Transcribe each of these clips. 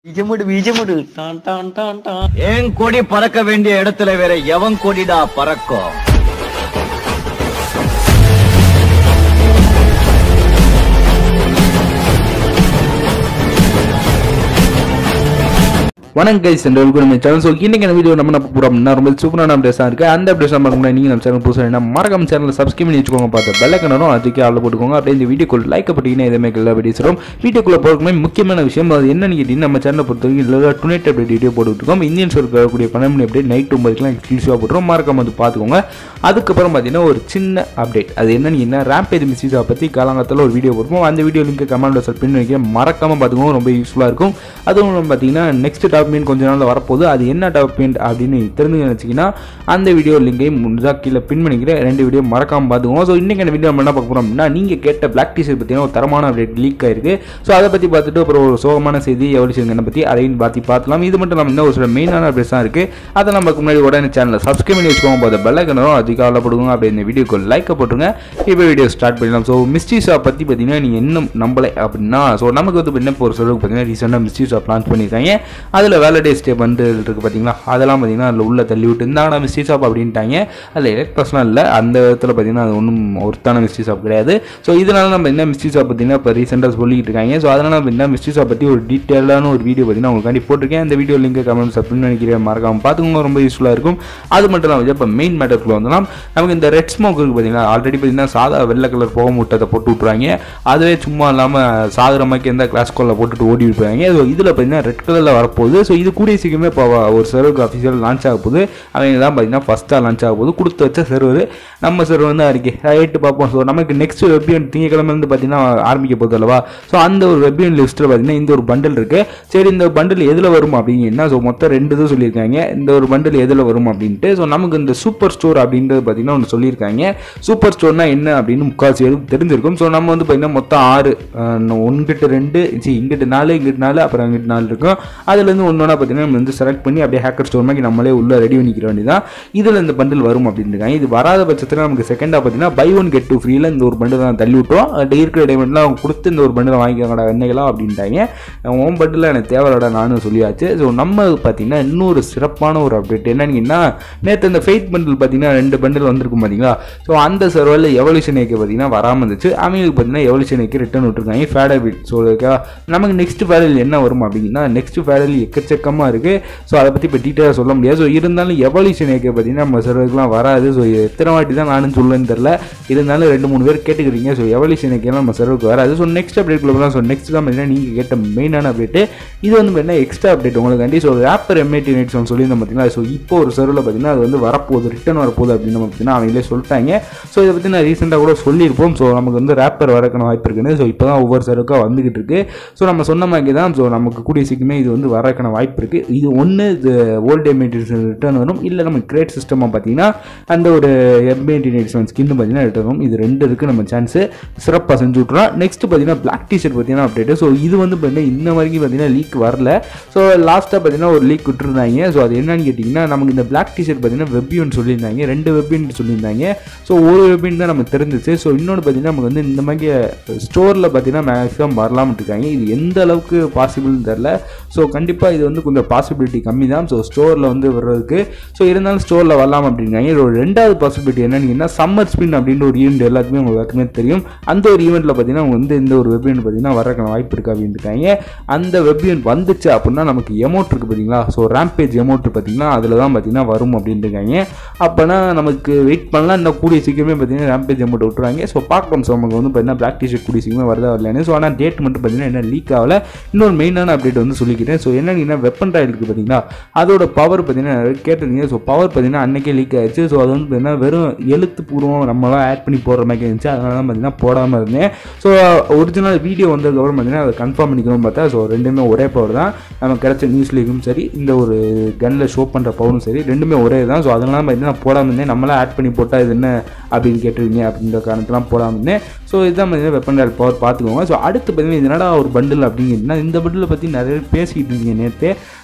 பீஜமுடு பீஜமுடு don don don don என் கொடி பறக்க வேண்டிய இடத்துல வேற எவன் கொடிடா பறக்கும் வணக்கம் கைஸ் என்ற நம்ம சேனல் ஸோ இன்னைக்கு வீடியோ நம்ம என்ன போகிறோம் அப்படின்னா ரொம்ப சூப்பரான அப்டேட்ஸாக இருக்குது அந்த அப்டேட்ஸ் நம்ம முன்னாடி நீங்கள் நம்ம சேனல் புதுசாக என்ன மறக்காம சேனல் சப்ஸ்கிரைப் பண்ணி வச்சுக்கோங்க பார்த்து பெல்லக்கணும் அதுக்கு ஆள் போட்டுக்கோங்க அப்படியே இந்த வீடியோக்குள்ள லைக் போட்டிங்கன்னா எதுவுமே எல்லா வீடியோஸ் வரும் வீடியோக்குள்ள போகிறதுக்குமே முக்கியமான விஷயம் அது என்னன்னு கேட்டிங்கன்னா நம்ம சேனலை பொறுத்த வரைக்கும் இல்லை டுனேட் அப்டேட் வீடியோ போட்டுருக்கோம் இந்தியன் ஷோர் வரக்கூடிய பன்னெண்டு மணி அப்டேட் நைட் ஒன்பதுக்குலாம் எக்ஸ்க்ளூசிவாக போட்டுரும் மறக்காம வந்து பார்த்துக்கோங்க அதுக்கப்புறம் பார்த்தீங்கன்னா ஒரு சின்ன அப்டேட் அது என்னன்னு என்ன ரேம்பேஜ் மிஸ்ஸீஸை பற்றி காலங்காலத்தில் ஒரு வீடியோ போடுவோம் அந்த வீடியோ லிங்க் கமெண்ட்டில் செட் பண்ணி வைக்கிறேன் மறக்காம பார்த்துக்கோங்க ரொம்ப யூஸ்ஃபுல்லாக இருக்கும் அதுவும் நம்ம பார்த்தீங்கன்னா நெக்ஸ்ட் டாக்குமெண்ட் கொஞ்ச நாள் வரப்போகுது அது என்ன டாக்குமெண்ட் அப்படின்னு தெரிஞ்சு நினச்சிங்கன்னா அந்த வீடியோ லிங்கையும் முன்னதாக கீழே பின் பண்ணிக்கிறேன் ரெண்டு வீடியோ மறக்காம பார்த்துக்கோங்க ஸோ இன்றைக்கி அந்த வீடியோ நம்ம என்ன பார்க்க போகிறோம் அப்படின்னா நீங்கள் கேட்ட பிளாக் டீஷர்ட் பார்த்தீங்கன்னா ஒரு தரமான அப்டேட் லீக் ஆயிருக்கு ஸோ அதை பற்றி பார்த்துட்டு அப்புறம் ஒரு சோகமான செய்தி எவ்வளோ பற்றி அதையும் பார்த்து பார்த்துலாம் இது மட்டும் நம்ம இன்னும் ஒரு சில மெயினான அப்டேட்ஸ் தான் இருக்குது அதை நமக்கு முன்னாடி உடனே சேனலை சப்ஸ்கிரைப் பண்ணி வச்சுக்கோங்க போது பெல்லைக்கணும் அதிக ஆளப்படுங்க அப்படி இந்த வீடியோக்கு லைக்கை போட்டுருங்க இப்போ வீடியோ ஸ்டார்ட் பண்ணலாம் ஸோ மிஸ்டி ஷாப் பற்றி பார்த்தீங்கன்னா நீங்கள் இன்னும் நம்பலை அப்படின்னா ஸோ நமக்கு வந்து என்ன ஒரு சொல்லுக்கு பார்த்தீங்கன்னா ரீசெண்டாக மிஸ்டி ஷாப் லான்ச் பண்ணியிருக்காங்க அதில் வேலடே ஸ்டே வந்து இருக்குது பார்த்தீங்களா அதெல்லாம் பார்த்தீங்கன்னா அதில் உள்ள தள்ளி விட்டு இந்தாங்கடா மிஸ்டி ஷாப் அப்படின்ட்டாங்க அதில் எலக்ட்ரஸ்லாம் இல்லை அந்த விதத்தில் பார்த்தீங்கன்னா அது ஒன்றும் ஒருத்தான மிஸ்டி ஷாப் கிடையாது ஸோ இதனால நம்ம என்ன மிஸ்டி ஷாப் பார்த்தீங்கன்னா இப்போ ரீசெண்டாக சொல்லிட்டு இருக்காங்க ஸோ அதனால் நம்ம என்ன மிஸ்டி ஷாப் பற்றி ஒரு டீட்டெயிலான ஒரு வீடியோ பார்த்தீங்கன்னா உங்களுக்காண்டி போட்டிருக்கேன் அந்த வீடியோ லிங்க் கமெண்ட் சப்மிட் நினைக்கிறேன் மறக்காம பார்த்துக்கோங்க ரொம்ப யூஸ்ஃபுல்லாக இருக்கும் அது மட்டும் இல்லாமல் இப்போ மெயின் மேட்டருக்குள்ள வந்தோம்னா நமக்கு இந்த ரெட் ஸ்மோக் இருக்குது பார்த்தீங்கன்னா ஆல்ரெடி பார்த்தீங்கன்னா சாதா வெள்ளை கலர் புகை முட்டத்தை போட்டு விட்ருவாங்க அதுவே சும்மா இல்லாமல் சாகுற மாதிரி எந்த கிளாஸ் கோலில் போட்டுட்டு ஓடி விட்டுருவாங்க ஸோ இதில் பார்த்தீங்கன்னா ரெட் கலரில் வரப்போகுது ஸோ இது கூடிய சீக்கிரமே இப்போ ஒரு சர்வருக்கு அஃபிஷியல் லான்ச் ஆக போகுது அவங்க தான் பார்த்தீங்கன்னா ஃபஸ்ட்டாக லான்ச் ஆக போகுது கொடுத்து வச்ச சர்வர் நம்ம சர்வர் வந்து அறிக்கை ரைட்டு பார்ப்போம் ஸோ நமக்கு நெக்ஸ்ட் வெப்பியன் திங்கக்கிழமை வந்து பார்த்தீங்கன்னா ஆரம்பிக்க போகுது அல்லவா ஸோ அந்த ஒரு வெப்பியன் லிஸ்ட்டில் பார்த்தீங்கன்னா இந்த ஒரு பண்டில் இருக்குது சரி இந்த பண்டில் எதில் வரும் அப்படிங்கன்னா ஸோ மொத்தம் ரெண்டு இது சொல்லியிருக்காங்க இந்த ஒரு பண்டில் எதில் வரும் அப்படின்ட்டு ஸோ நமக்கு இந்த சூப்பர் ஸ்டோர் அப்படின்றது பார்த்தீங்கன்னா ஒன்று சொல்லியிருக்காங்க சூப்பர் ஸ்டோர்னா என்ன அப்படின்னு முக்கால்சி பேருக்கு தெரிஞ்சிருக்கும் ஸோ நம்ம வந்து பார்த்தீங்கன்னா மொத்தம் ஆறு ஒன்கிட்ட ரெண்டு சி இங்கிட்ட நாலு இங்கிட்ட நாலு அப்புறம் அங்கிட்ட நாலு இருக்கும் அதுலேருந்து ஒன்று ஒன்றா பார்த்தீங்கன்னா நம்ம வந்து செலக்ட் பண்ணி அப்படியே ஹேக்கர் ஸ்டோர் மாதிரி நம்மளே உள்ள ரெடி பண்ணிக்கிற வேண்டியதான் இதில் இந்த பண்டில் வரும் அப்படின்னு இருக்காங்க இது வராத பட்சத்தில் நமக்கு செகண்டாக பார்த்தீங்கன்னா பை ஒன் கெட் டூ ஃப்ரீல இந்த ஒரு பண்டில் தான் தள்ளி விட்டோம் அது இருக்கிற டைமெண்ட்லாம் அவங்க கொடுத்து இந்த ஒரு பண்டில் வாங்கிக்கோங்கடா வெண்ணைகளா அப்படின்ட்டாங்க உன் பண்டில் எனக்கு தேவையில்லடா நானும் சொல்லியாச்சு ஸோ நம்ம பார்த்தீங்கன்னா இன்னொரு சிறப்பான ஒரு அப்டேட் என்னன்னா நேற்று இந்த ஃபெய்த் பண்டில் பார்த்தீங்கன்னா ரெண்டு பண்டில் வந்திருக்கும் பார்த்தீங்களா ஸோ அந்த சர்வரில் எவல்யூஷன் ஏக்கு பார்த்தீங்கன்னா வராமல் இருந்துச்சு அவங்களுக்கு பார்த்தீங்கன்னா எவல்யூஷன் ஏக்கு ரிட்டர்ன் விட்டுருக்காங்க ஃபேடர் பிட் ஸோ ஓகேவா நமக்கு நெக்ஸ்ட் ஃபேடல் என்ன வரும் அப்படின்னா நெக்ஸ்ட் ஃபேடல் எக்கச்சக்கமாக இருக்குது ஸோ அதை பற்றி இப்போ டீட்டெயிலாக சொல்ல முடியாது ஸோ இருந்தாலும் எவல்யூஷன் ஏக்கு பார்த்தீங்கன்னா நம்ம சர்வருக்குலாம் வராது ஸோ எத்தனை வாட்டி தான் நானும் சொல்லுன்னு தெரில இருந்தாலும் ரெண்டு மூணு பேர் கேட்டுக்கிறீங்க ஸோ எவல்யூஷன் ஏக்கெல்லாம் நம்ம சர்வருக்கு வராது ஸோ நெக்ஸ்ட் அப்டேட் போகலாம் ஸோ நெக்ஸ்ட் தான் பார்த்தீங்கன்னா நீங்கள் கேட்ட மெயினான அப்டேட்டு இது வந்து பார்த்தீங்கன்னா எக்ஸ்ட்ரா அப்டேட் உங்களுக்காண்டி ஸோ ரேப்பர் எம்ஐடி நைட்ஸ் ஒன்று சொல்லியிருந்தோம் பார்த்தீங்களா ஸோ இப்போ ஒரு சர்வில் பார்த்தீங்கன்னா அது வந்து வரப்போகுது ரிட்டர்ன் வரப்போகுது அப்படின்னு பார்த்தீங்கன்னா அவங்களே சொல்லிட்டாங்க ஸோ இதை பற்றி நான் ரீசெண்டாக கூட சொல்லியிருப்போம் ஸோ நமக்கு வந்து ரேப்பர் வரக்கான வாய்ப்பு இருக்குன்னு ஸோ இப்போ தான் ஒவ்வொரு சர்வுக்காக வந்துகிட்டு இருக்கு ஸோ நம்ம சொன்ன மாதிரி தான் ஸோ நமக்கு கூடிய சீக்கிரமே இது வந்து வரக்கான வாய்ப்பு இருக்குது இது ஒன்று இது ஓல்டு எம்ஐடி ரிட்டர்ன் வரும் இல்லை நம்ம கிரேட் சிஸ்டமாக பார்த்தீங்கன்னா அந்த ஒரு எம்ஐடி நைட்ஸ் ஸ்கின் பார்த்தீங்கன்னா ரிட்டர்ன் வரும் இது ரெண்டு இருக்குது நம்ம சான்ஸு சிறப்பாக செஞ்சு விட்றோம் நெக்ஸ்ட் பார்த்தீங்கன்னா பிளாக் டிஷர்ட் பார்த்தீங்கன்னா அப்டேட் ஸோ இது வந்து பார்த்தீங்கன்னா இன்ன வரைக்கும் பார்த்தீங்கன்னா லீக் வரல ஸோ லாஸ்ட்டாக பார்த்தீங்கன்னா ஒரு லீக் விட்டுருந்தாங்க ஸோ அது என்னன்னு கேட்டிங்கன்னா நமக்கு இந்த பிளாக் டிஷர்ட் பார்த்தீங்கன்னா வெப்பியூன் சொல்லியிருந்தாங்க ரெண்டு வெப்பியூன் சொல்லியிருந்தாங்க ஸோ ஒரு வெப்பியூன் தான் நமக்கு தெரிஞ்சிச்சு ஸோ இன்னொன்று பார்த்தீங்கன்னா நமக்கு வந்து இந்த மாதிரி ஸ்டோரில் பார்த்தீங்கன்னா மேக்ஸிமம் வரலாம்னு இருக்காங்க இது எந்த அளவுக்கு பாசிபிள்னு தெரில ஸோ கண்டிப்பாக இது வந்து கொஞ்சம் பாசிபிலிட்டி கம்மி தான் ஸோ ஸ்டோரில் வந்து வர்றதுக்கு ஸோ இருந்தாலும் ஸ்டோரில் வரலாம் அப்படிங்கிறாங்க இது ஒரு ரெண்டாவது பாசிபிலிட்டி என்னன்னு சம்மர் ஸ்பின் அப்படின்ற ஒரு ஈவெண்ட் எல்லாத்துக்குமே உங்களுக்கு எல்லாத்துக்குமே தெரியும் அந்த ஒரு ஈவெண்ட்டில் பார்த்தீங்கன்னா அவங்க வந்து இந்த ஒரு வெப் ஈவெண்ட் பார்த்தீங்கன்னா வரக்கான வாய்ப்பு இருக்குது அப்படின்னு இருக்காங்க அந்த வெப் ஈவெண்ட் வந்துச்சு அப்படின்னா நமக்கு எமௌண்ட் இருக்குது பார்த்தீங்களா ஸோ ரேம்பேஜ் எமௌண்ட் பார்த்தீங்கன்னா அதில் தான் பார்த்தீங்கன்னா வரும் அப்படின்னு இருக்காங்க அப்போனா நமக்கு வெயிட் பண்ணலாம் இன்னும் கூடிய சீக்கிரமே பார்த்தீங்கன்னா ரேம்பேஜ் அமௌண்ட் விட்டுருவாங்க ஸோ பார்க்கலாம் ஸோ நமக்கு வந்து பார்த்தீங்கன்னா பிளாக் டிஷர்ட் கூடிய சீக்கிரமே வரதா வரலன்னு ஸோ ஆனால் டேட் மட்டும் பார்த்தீங்கன்னா என்ன லீக் ஆகல இன்னொரு மெயினான அப்டேட் வந்து சொல்லிக்கிறேன் ஸோ என்னன்னா வெப்பன் ராயல் இருக்குது பார்த்தீங்களா அதோட பவர் பார்த்தீங்கன்னா கேட்டிருந்தீங்க ஸோ பவர் பார்த்தீங்கன்னா அன்னைக்கே லீக் ஆயிடுச்சு ஸோ அது வந்து பார்த்தீங்கன்னா வெறும் எழுத்துப்பூர்வம் நம்மளாம் ஆட் பண்ணி போடுற மாதிரி இருந்துச்சு அதனால தான் பார்த்தீங்கன்னா போடாமல் இருந்தேன் ஸோ ஒரிஜினல் வீடியோ வந்ததுக்கப்புறம் பார்த்தீங்கன்னா அதை கன்ஃபார்ம் பண்ணிக்கணும் பார்த்தா ஸோ ரெண்டுமே ஒரே பவர் தான் நமக்கு கிடைச்ச நியூஸ்லேயும் சரி இந்த ஒரு கன்னில் ஷோ பண்ணுற பவரும் சரி ரெண்டுமே ஒரே தான் ஸோ அதனால பார்த்தீங்கன்னா போடாமல் இருந்தேன் நம்மளாம் ஆட் பண்ணி போட்டால் இது என்ன அப்படின்னு கேட்டிருக்கீங்க அப்படின்ற காரணத்தெலாம் போடாமல் இருந்தேன் ஸோ இதுதான் பார்த்தீங்கன்னா வெப்பன் ராயல் பவர் பார்த்துக்கோங்க ஸோ அடுத்து பார்த்தீங்கன்னா இதனடா ஒரு பண்டில் அப்படிங்கன்னா இந்த பண்டிலை பற்றி நிறைய பேர் பேசிக்கிட்டு இருந்தீங்க நேற்று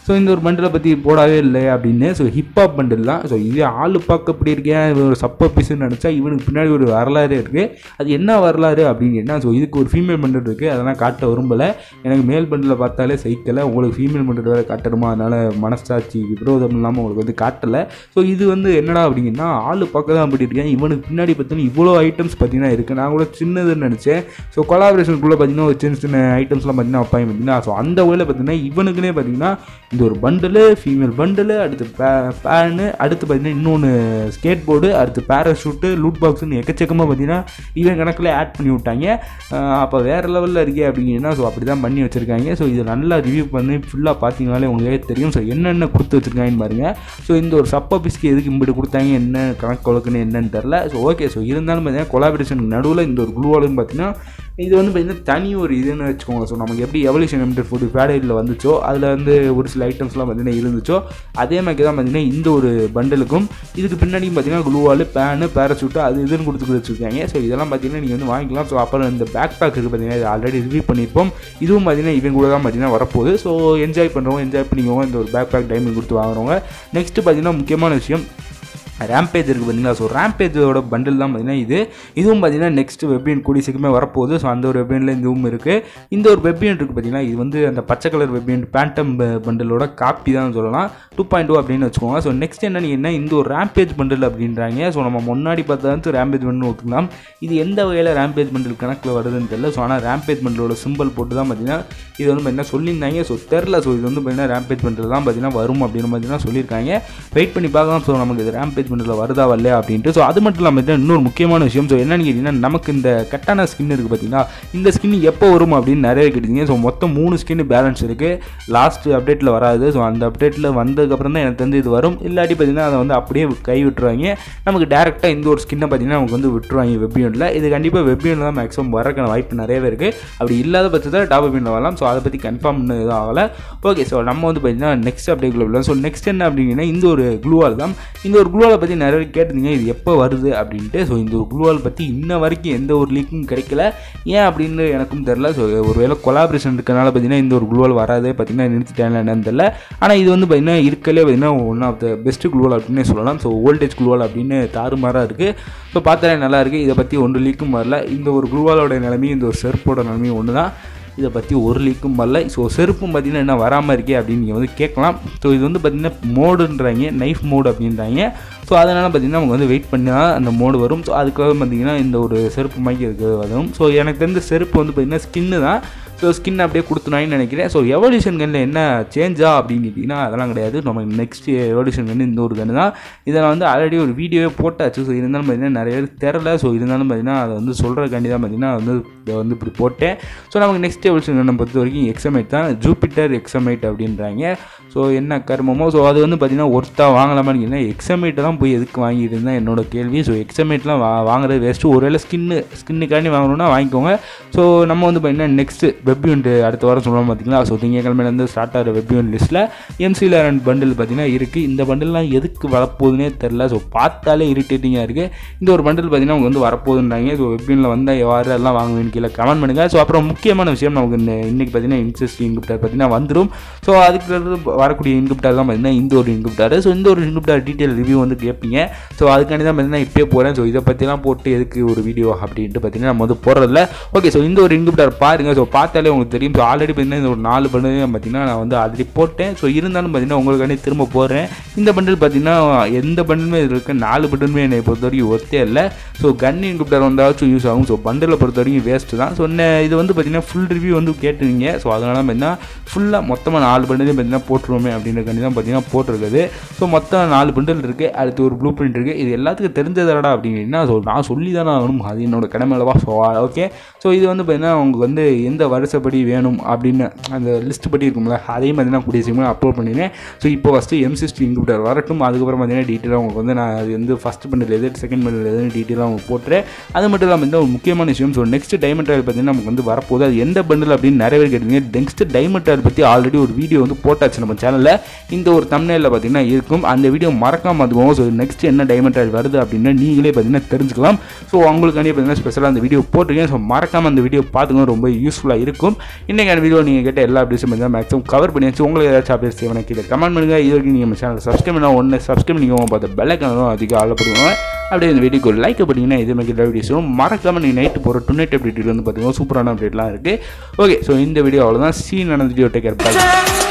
ஸோ இந்த ஒரு பண்டிலை பற்றி போடவே இல்லை அப்படின்னு ஸோ ஹிப்ஹாப் பண்டில் தான் ஸோ இதே ஆளு பார்க்க அப்படி இருக்கேன் இவன் ஒரு சப்ப பீஸ்ன்னு நினச்சா இவனுக்கு பின்னாடி ஒரு வரலாறு இருக்குது அது என்ன வரலாறு அப்படின்னு கேட்டால் ஸோ இதுக்கு ஒரு ஃபீமேல் பண்டில் இருக்குது அதெல்லாம் காட்ட விரும்பலை எனக்கு மேல் பண்டில் பார்த்தாலே சைக்கிளை உங்களுக்கு ஃபீமேல் பண்டில் வேறு காட்டணுமா அதனால் மனசாட்சி விரோதம் இல்லாமல் உங்களுக்கு வந்து காட்டலை ஸோ இது வந்து என்னடா அப்படிங்கன்னா ஆள் பார்க்க தான் அப்படி இருக்கேன் இவனுக்கு பின்னாடி பார்த்தீங்கன்னா இவ்வளோ ஐட்டம்ஸ் பார்த்தீங்கன்னா இருக்குது நான் கூட சின்னதுன்னு நினச்சேன் ஸோ கொலாபரேஷனுக்குள்ளே பார்த்தீங்கன்னா ஒரு சின்ன சின்ன ஐட்டம்ஸ்லாம் பார்த்தீங்கன்னா வைப்பாங்க பார்த்தீங்கன்னா ஸோ அந்த வகையில் பார்த்தீங்கன்னா இவனுக்குனே பார்த்தீங்கன்னா இந்த ஒரு பண்டிலு ஃபீமேல் பண்டிலு அடுத்து பே பேனு அடுத்து பார்த்தீங்கன்னா இன்னொன்று ஸ்கேட் போர்டு அடுத்து பேராஷூட்டு லூட் பாக்ஸ்னு எக்கச்சக்கமாக பார்த்தீங்கன்னா இவன் கணக்கில் ஆட் பண்ணி விட்டாங்க அப்போ வேறு லெவலில் இருக்கே அப்படிங்கன்னா ஸோ அப்படி தான் பண்ணி வச்சுருக்காங்க ஸோ இதை நல்லா ரிவ்யூ பண்ணி ஃபுல்லாக பார்த்தீங்கனாலே உங்களுக்கே தெரியும் ஸோ என்னென்ன கொடுத்து வச்சுருக்காங்கன்னு பாருங்கள் ஸோ இந்த ஒரு சப்ப பிஸ்கி எதுக்கு இம்பிட்டு கொடுத்தாங்க என்ன கணக்கு வழக்குன்னு என்னன்னு தெரில ஸோ ஓகே ஸோ இருந்தாலும் பார்த்தீங்கன்னா கொலாபரேஷனுக்கு நடுவில் இந்த ஒரு குழுவாலும் பார்த்தீங்கன்னா இது வந்து பார்த்தீங்கன்னா தனி ஒரு இதுன்னு வச்சுக்கோங்க ஸோ நமக்கு எப்படி எவல்யூஷன் லிமிடெட் ஃபுட் ஃபேடையில் வந்துச்சோ அதில் வந்து ஒரு சில ஐட்டம்ஸ்லாம் பார்த்தீங்கன்னா இருந்துச்சோ அதே மாதிரி தான் பார்த்தீங்கன்னா இந்த ஒரு பண்டலுக்கும் இதுக்கு பின்னாடியும் பார்த்தீங்கன்னா குளூவால் பேனு பேராசூட்டு அது இதுன்னு கொடுத்து வச்சுருக்காங்க ஸோ இதெல்லாம் பார்த்தீங்கன்னா நீங்கள் வந்து வாங்கிக்கலாம் ஸோ அப்புறம் இந்த பேக் பேக் இருக்குது பார்த்தீங்கன்னா இது ஆல்ரெடி ரிவ்யூ பண்ணியிருப்போம் இதுவும் பார்த்தீங்கன்னா இவங்க கூட தான் பார்த்தீங்கன்னா வரப்போகுது ஸோ என்ஜாய் பண்ணுறவங்க என்ஜாய் பண்ணிக்கோங்க இந்த ஒரு பேக் பேக் டைமண்ட் கொடுத்து வாங்குறவங்க நெக்ஸ்ட்டு பார்த்தீங்கன்னா முக்கியமான விஷயம் ரேம்பேஜ் இருக்குது பார்த்தீங்களா ஸோ ரேம்பேஜோட பண்டில் தான் பார்த்தீங்கன்னா இது இதுவும் பார்த்தீங்கன்னா நெக்ஸ்ட் வெப்பியன் கூடி சீக்கிரமே வரப்போகுது ஸோ அந்த ஒரு வெப்பியனில் இதுவும் இருக்குது இந்த ஒரு வெப்பியன் இருக்குது பார்த்தீங்கன்னா இது வந்து அந்த பச்சை கலர் வெப்பியன் பேண்டம் பண்டிலோட காப்பி தான் சொல்லலாம் டூ பாயிண்ட் டூ அப்படின்னு வச்சுக்கோங்க ஸோ நெக்ஸ்ட் என்ன என்ன இந்த ஒரு ரேம்பேஜ் பண்டில் அப்படின்றாங்க ஸோ நம்ம முன்னாடி பார்த்தா ரேம்பேஜ் பண்டில் ஒத்துக்கலாம் இது எந்த வகையில் ரேம்பேஜ் பண்டில் கணக்கில் வருதுன்னு தெரியல ஸோ ஆனால் ரேம்பேஜ் பண்டிலோட சிம்பிள் போட்டு தான் பார்த்தீங்கன்னா இது வந்து என்ன சொல்லியிருந்தாங்க ஸோ தெரில ஸோ இது வந்து பார்த்தீங்கன்னா ரேம்பேஜ் பண்டில் தான் பார்த்தீங்கன்னா வரும் அப்படின்னு பார்த்தீங்கன்னா சொல்லியிருக்காங்க வெயிட் பண்ணி பார்க்கலாம் ஸோ நமக்கு இது ரேம்பேஜ் பண்டில் வருதா வரலையா அப்படின்ட்டு ஸோ அது மட்டும் இல்லாமல் பார்த்தீங்கன்னா இன்னொரு முக்கியமான விஷயம் ஸோ என்னன்னு கேட்டிங்கன்னா நமக்கு இந்த கட்டான ஸ்கின் இருக்குது பார்த்தீங்கன்னா இந்த ஸ்கின் எப்போ வரும் அப்படின்னு நிறைய கேட்டீங்க ஸோ மொத்தம் மூணு ஸ்கின் பேலன்ஸ் இருக்குது லாஸ்ட் அப்டேட்டில் வராது ஸோ அந்த அப்டேட்டில் வந்ததுக்கப்புறம் தான் எனக்கு தெரிஞ்சு இது வரும் இல்லாட்டி பார்த்தீங்கன்னா அதை வந்து அப்படியே கை விட்டுருவாங்க நமக்கு டேரெக்டாக இந்த ஒரு ஸ்கின்னை பார்த்தீங்கன்னா நமக்கு வந்து விட்டுருவாங்க வெப்பியூனில் இது கண்டிப்பாக வெப்பியூனில் தான் மேக்ஸிமம் வரக்கான வாய்ப்பு நிறையவே இருக்குது அப்படி இல்லாத பட்சத்தில் டாப் வெப்பியூனில் வரலாம் ஸோ அதை பற்றி கன்ஃபார்ம் எதுவும் ஆகலை ஓகே ஸோ நம்ம வந்து பார்த்தீங்கன்னா நெக்ஸ்ட் அப்டேட் உள்ள ஸோ நெக்ஸ்ட் என்ன அப்படிங்கன்னா இந்த ஒரு க்ளூவால் தான் இந்த ஒரு க்ளூவாலை பற்றி நிறைய பேர் கேட்டிருந்தீங்க இது எப்போ வருது அப்படின்ட்டு ஸோ இந்த ஒரு க்ளூவால் பற்றி இன்ன வரைக்கும் எந்த ஒரு லீக்கும் கிடைக்கல ஏன் அப்படின்னு எனக்கும் தெரில ஸோ ஒருவேளை கொலாபரேஷன் இருக்கனால பார்த்தீங்கன்னா இந்த ஒரு க்ளூவால் வராது பார்த்தீங்கன்னா நிறுத்திட்டாங்க என்னன்னு தெரில ஆனால் இது வந்து பார்த்தீங்கன்னா இருக்கலே பார்த்தீங்கன்னா ஒன் ஆஃப் த பெஸ்ட் க்ளூவால் அப்படின்னே சொல்லலாம் ஸோ ஓல்டேஜ் க்ளூவால் அப்படின்னு தாறுமாறாக இருக்குது ஸோ பார்த்தாலே நல்லா இருக்குது இதை பற்றி ஒன்று லீக்கும் வரல இந்த ஒரு க்ளூவாலோட நிலைமையும் இந்த ஒரு செருப்போட நிலைமையும் ஒன்று தான் இதை பற்றி ஒரு லீக்கும் வரல ஸோ செருப்பும் பார்த்தீங்கன்னா என்ன வராமல் இருக்கே அப்படின்னு நீங்கள் வந்து கேட்கலாம் ஸோ இது வந்து பார்த்தீங்கன்னா மோடுன்றாங்க நைஃப் மோடு அப்படின்றாங்க ஸோ அதனால் பார்த்தீங்கன்னா அவங்க வந்து வெயிட் பண்ணால் அந்த மோடு வரும் ஸோ அதுக்காக பார்த்தீங்கன்னா இந்த ஒரு செருப்பு மாதிரி இருக்கிறது வரும் ஸோ எனக்கு தெரிஞ்ச செருப்பு வந்து பார்த்தீங்கன்னா ஸ்கின்னு தான் ஸோ ஸ்கின் அப்படியே கொடுத்துனாங்கன்னு நினைக்கிறேன் ஸோ எவல்யூஷன் கன்னில் என்ன சேஞ்சா அப்படின்னு கேட்டிங்கன்னா அதெல்லாம் கிடையாது நம்ம நெக்ஸ்ட் எவல்யூஷன் கன் இந்த ஒரு கன்று தான் இதை நான் வந்து ஆல்ரெடி ஒரு வீடியோவே போட்டாச்சு ஸோ இருந்தாலும் பார்த்தீங்கன்னா நிறைய பேர் தெரில ஸோ இருந்தாலும் பார்த்தீங்கன்னா அதை வந்து சொல்கிறக்காண்டி தான் பார்த்தீங்கன்னா வந்து இதை வந்து இப்படி போட்டேன் ஸோ நமக்கு நெக்ஸ்ட் எவல்யூஷன் கன்னை பொறுத்த வரைக்கும் எக்ஸமைட் தான் ஜூபிட்டர் எக்ஸமைட் அப்படின்றாங்க ஸோ என்ன கர்மமோ ஸோ அது வந்து பார்த்தீங்கன்னா ஒர்த்தாக வாங்கலாமான்னு கேட்டிங்கன்னா எக்ஸமைட்டை தான் போய் எதுக்கு வாங்கிட்டு இருந்தேன் என்னோட கேள்வி ஸோ எக்ஸமைட்லாம் வா வாங்குறது வேஸ்ட்டு ஒருவேளை ஸ்கின்னு ஸ்கின்னுக்காண்டி வாங்கணும்னா வாங்கிக்கோங்க ஸோ நம்ம வந்து பார்த்தீங்கன்னா நெக்ஸ்ட்டு வெப்யூண்ட் அடுத்த வாரம் சொல்லுவோம் பார்த்தீங்களா ஸோ திங்கக்கிழமையிலேருந்து ஸ்டார்ட் ஆகிற வெப்யூன் லிஸ்ட்டில் எம்சியில் ரெண்டு பண்டில் பார்த்தீங்கன்னா இருக்குது இந்த பண்டில்லாம் எதுக்கு வரப்போகுதுன்னே தெரில ஸோ பார்த்தாலே இரிட்டேட்டிங்காக இருக்குது இந்த ஒரு பண்டில் பார்த்தீங்கன்னா அவங்க வந்து வரப்போகுதுன்றாங்க ஸோ வெப்யூனில் வந்தால் எவ்வாறு எல்லாம் வாங்குவேன்னு கீழே கமெண்ட் பண்ணுங்கள் ஸோ அப்புறம் முக்கியமான விஷயம் நமக்கு இந்த இன்றைக்கி பார்த்தீங்கன்னா இன்ட்ரெஸ்ட் இன்குப்டார் பார்த்தீங்கன்னா வந்துடும் ஸோ அதுக்கு வரக்கூடிய இன்குப்டார் தான் பார்த்தீங்கன்னா இந்த ஒரு இன்குப்டார் ஸோ இந்த ஒரு இன்குப்டார் டீட்டெயில் ரிவ்யூ வந்து கேட்பீங்க ஸோ அதுக்காண்டி தான் பார்த்தீங்கன்னா இப்போயே போகிறேன் ஸோ இதை பற்றிலாம் போட்டு எதுக்கு ஒரு வீடியோ அப்படின்ட்டு பார்த்தீங்கன்னா நம்ம வந்து போடுறதில்ல ஓகே ஸோ இந்த ஒரு இன்குப்டார் பாருங்கள் ஸோ பார்த்தாலே உங்களுக்கு தெரியும் ஸோ ஆல்ரெடி பார்த்தீங்கன்னா இந்த ஒரு நாலு பண்டில் பார்த்தீங்கன்னா நான் வந்து ஆல்ரெடி போட்டேன் ஸோ இருந்தாலும் பார்த்தீங்கன்னா உங்களுக்காண்டி திரும்ப போடுறேன் இந்த பண்டில் பார்த்தீங்கன்னா எந்த பண்டிலுமே இதில் இருக்க நாலு பண்டிலுமே என்னை பொறுத்த வரைக்கும் ஒத்தே இல்லை ஸோ கன் இன்குப்டார் வந்தாச்சும் யூஸ் ஆகும் ஸோ பண்டிலை பொறுத்த வரைக்கும் வேஸ்ட்டு தான் ஸோ இது வந்து பார்த்தீங்கன்னா ஃபுல் ரிவ்யூ வந்து கேட்டுருங்க ஸோ அதனால பார்த்தீங்கன்னா ஃபுல்லாக மொத்தமாக நாலு பண்டிலையும் பார்த்தீங்கன்னா போட்டுருவோமே அப்படின்றக்காண்டி தான் பார்த்தீங்கன்னா போட்டிருக்குது ஸோ மொத்தம் நாலு பண்டில் இருக்குது அடுத்து ஒரு ப்ளூ பிரிண்ட் இருக்குது இது எல்லாத்துக்கும் தெரிஞ்சதடா அப்படின்னா ஸோ நான் சொல்லி தானே ஆகணும் அது என்னோட கடமையிலவா ஸோ ஓகே ஸோ இது வந்து பார்த்தீங்கன்னா உங்களுக்கு வந்து எந்த வருஷப்படி வேணும் அப்படின்னு அந்த லிஸ்ட் படி இருக்கும்ல அதையும் பார்த்தீங்கன்னா கூடிய சீக்கிரம் அப்லோட் பண்ணிடுறேன் ஸோ இப்போ ஃபஸ்ட்டு எம்சிஸ்டி இன்குப்டர் வரட்டும் அதுக்கப்புறம் பார்த்தீங்கன்னா டீட்டெயிலாக உங்களுக்கு வந்து நான் அது வந்து ஃபஸ்ட் பண்டில் எது செகண்ட் பண்டில் எதுன்னு டீட்டெயிலாக உங்களுக்கு போட்டுறேன் அது மட்டும் இல்லாமல் வந்து ஒரு முக்கியமான விஷயம் ஸோ நெக்ஸ்ட் டைமண்ட் ராயல் பார்த்தீங்கன்னா நமக்கு வந்து வரப்போகுது அது எந்த பண்டில் அப்படின்னு நிறைய பேர் கேட்டீங்க நெக்ஸ்ட் டைமண்ட் ராயல் பற்றி ஆல்ரெடி ஒரு வீடியோ வந்து போட்டாச்சு நம்ம சேனலில் இந்த ஒரு தமிழில் பார்த்தீங்கன்னா இருக்கும் அந்த வீடியோ மறக்காம அதுவும் ஸோ நெக்ஸ்ட் என்ன டைமண்ட் ராயல் வருது அப்படின்னா நீங்களே பார்த்தீங்கன்னா தெரிஞ்சுக்கலாம் ஸோ அவங்களுக்காண்டி பார்த்தீங்கன்னா ஸ்பெஷலாக அந்த வீடியோ போட்டிருக்கேன் ஸோ மறக்காம அந்த வீடியோ பார்த்துக்கணும் ரொம்ப யூஸ்ஃபுல்லாக இருக்கும் இருக்கும் இன்றைக்கான வீடியோ நீங்கள் கேட்ட எல்லா அப்டேட்ஸும் வந்து மேக்ஸிமம் கவர் பண்ணி வச்சு உங்களுக்கு ஏதாச்சும் அப்டேட்ஸ் தேவை கீழே கமெண்ட் பண்ணுங்கள் இது வரைக்கும் நீங்கள் நம்ம சேனல் சப்ஸ்கிரைப் பண்ணால் ஒன்று சப்ஸ்கிரைப் பண்ணிக்கோங்க பார்த்து பெல்லைக்கானும் அதிகம் ஆளப்படுவாங்க அப்படியே இந்த வீடியோக்கு ஒரு லைக் பண்ணிங்கன்னா இதே மாதிரி எல்லா வீடியோஸும் மறக்காமல் நீங்கள் நைட்டு போகிற டு நைட் அப்டேட் வந்து பார்த்தீங்கன்னா சூப்பரான அப்டேட்லாம் இருக்குது ஓகே ஸோ இந்த வீடியோ அவ்வளோதான் சீன் நடந்த வீடியோ டேக்கர் பை